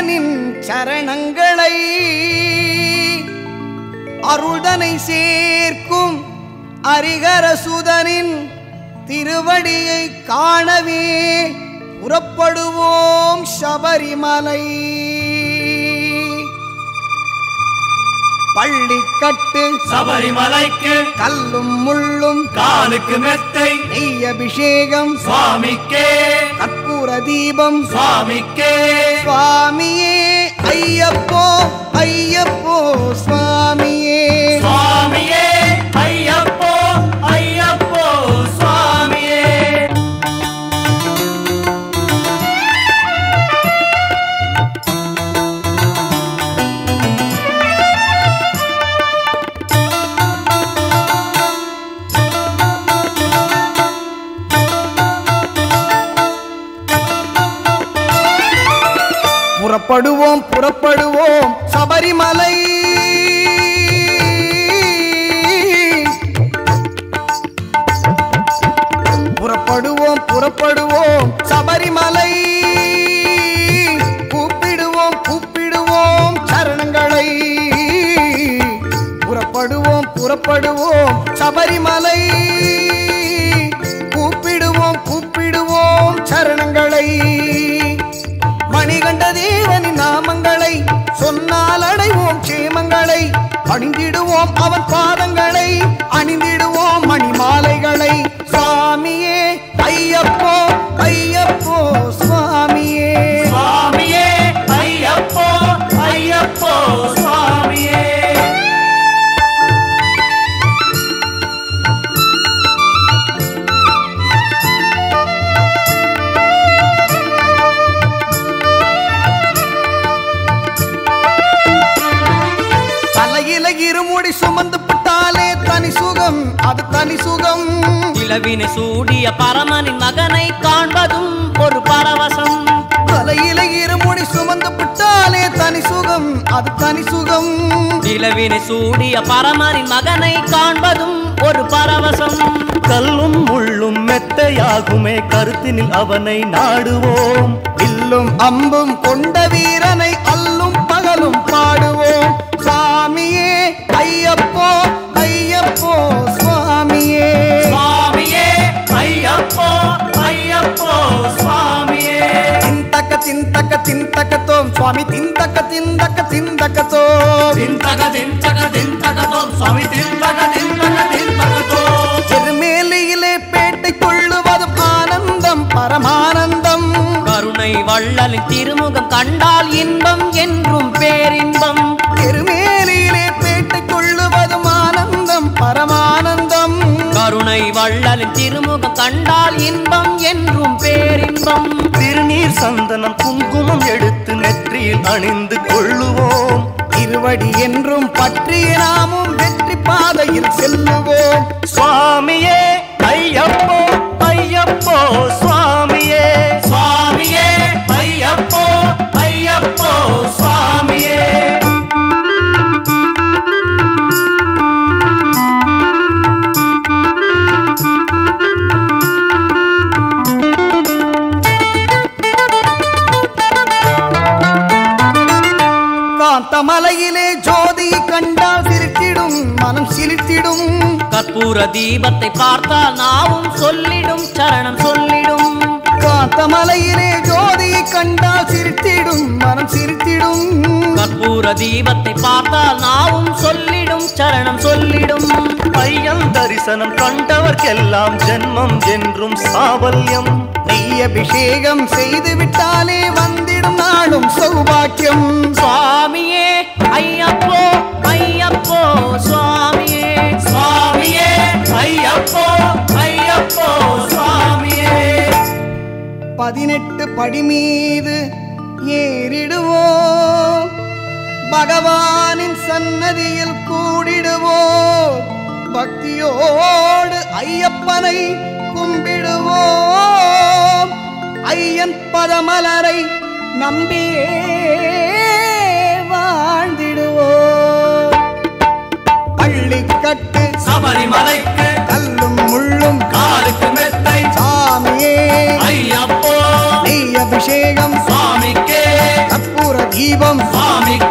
தேவனின் சரணங்களை அருள்தனை சேர்க்கும் அரிகரசுதனின் திருவடியை காணவே புறப்படுவோம் சபரிமலை பள்ளிக்கட்டு சபரிமலைக்கு கல்லும் முள்ளும் காலுக்கு மெத்தை நெய் அபிஷேகம் சுவாமிக்கே கற்பூர தீபம் சுவாமிக்கே சுவாமியே ஐயப்போ ஐயப்போ சுவாமியே சுவாமியே ஐயப்போ ஐயப்போ சுவாமியே புறப்படுவோம் புறப்படுவோம் சபரிமலை புறப்படுவோம் புறப்படுவோம் சபரிமலை கூப்பிடுவோம் கூப்பிடுவோம் சரணங்களை புறப்படுவோம் புறப்படுவோம் சபரிமலை கூப்பிடுவோம் கூப்பிடுவோம் சரணங்களை மணிகண்ட தேவனின் நாமங்களை சொன்னால் அடைவோம் க்ஷேமங்களை அணிந்திடுவோம் அவன் பாதங்களை அணிந்திடுவோம் மணிமாலைகளை சுவாமியே ஐயப்போ ஐயப்போ சுவாமியே சுவாமியே ஐயப்போ ஐயப்போ சுவாமியே தலையில இருமுடி சுமந்து விட்டாலே தனி சுகம் அது தனி சுகம் இளவினை சூடிய பரமனின் மகனை காண்பதும் ஒரு பரவசம் தலையில இருமுடி சுமந்து விட்டாலே தனி சுகம் அது தனி சுகம் இளவினை சூடிய பரமனின் மகனை காண்பதும் ஒரு பரவசம் கல்லும் முள்ளும் மெத்தையாகுமே கருத்தினில் அவனை நாடுவோம் வில்லும் அம்பும் கொண்ட வீரனை அல்லும் பகலும் பாடுவோம் சுவாமியே ஐயப்போ ஐயப்போ சுவாமியே சுவாமியே ஐயப்போ ஐயப்போ சுவாமியே தின்தக்க தின்தக்க தின்தக்கத்தோம் சுவாமி தின்தக்க தின்தக்க தின்தக்கத்தோம் தின்தக தின்தக தின்தகதோம் சுவாமி தின்தக தின்தக தின்தகதோ திருமேலியிலே பேட்டை கொள்ளுவதும் ஆனந்தம் பரமானந்தம் கருணை வள்ளலின் திருமுகம் கண்டால் இன்பம் என்றும் பேரின்பம் திருமேலியிலே பேட்டை கொள்ளுவதும் ஆனந்தம் பரமானந்தம் கருணை வள்ளலின் திருமுகம் கண்டால் இன்பம் என்றும் பேரின்பம் திருநீர் சந்தனம் குங்குமம் எடுத்து நெற்றியில் அணிந்து கொள்ளுவோம் திருவடி என்றும் பற்றிய நாமும் வெற்றி பாதையில் செல்லுவோம் சுவாமியே ஐயப்போ ஐயப்போ சுவாமியே சுவாமியே ஐயப்போ ஐயப்போ சுவாமியே காந்தமலையிலே ஜோதி கண்டால் சிரித்திடும் மனம் சிலிர்த்திடும் கற்பூர தீபத்தை பார்த்தால் நாவும் சொல்லிடும் சரணம் சொல்லிடும் காந்தமலையிலே ஜோதி கண்டால் சிரித்திடும் மனம் சிரித்திடும் கற்பூர தீபத்தை பார்த்தால் நாவும் சொல்லிடும் சரணம் சொல்லிடும் ஐயன் தரிசனம் கண்டவர்க்கெல்லாம் ஜென்மம் என்றும் சாவல்யம் நெய் அபிஷேகம் செய்து விட்டாலே வந்திடும் நாளும் சௌபாக்கியம் சுவாமியே ஐயப்போ ஐயப்போ சுவாமியே சுவாமியே ஐயப்போ ஐயப்போ சுவாமியே பதினெட்டு படி மீது ஏறிடுவோம் பகவானின் சன்னதியில் கூடிடுவோம் பக்தியோடு ஐயப்பனை கும்பிடுவோம் ஐயன் பதமலரை நம்பியே வாழ்ந்திடுவோம் பள்ளிக்கட்டு சபரிமலைக்கு கல்லும் முள்ளும் காலுக்கு மெத்தை சாமியே ஐயப்போ நெய் அபிஷேகம் சுவாமிக்கே கற்பூர குடும்பம் சுவாமிகள்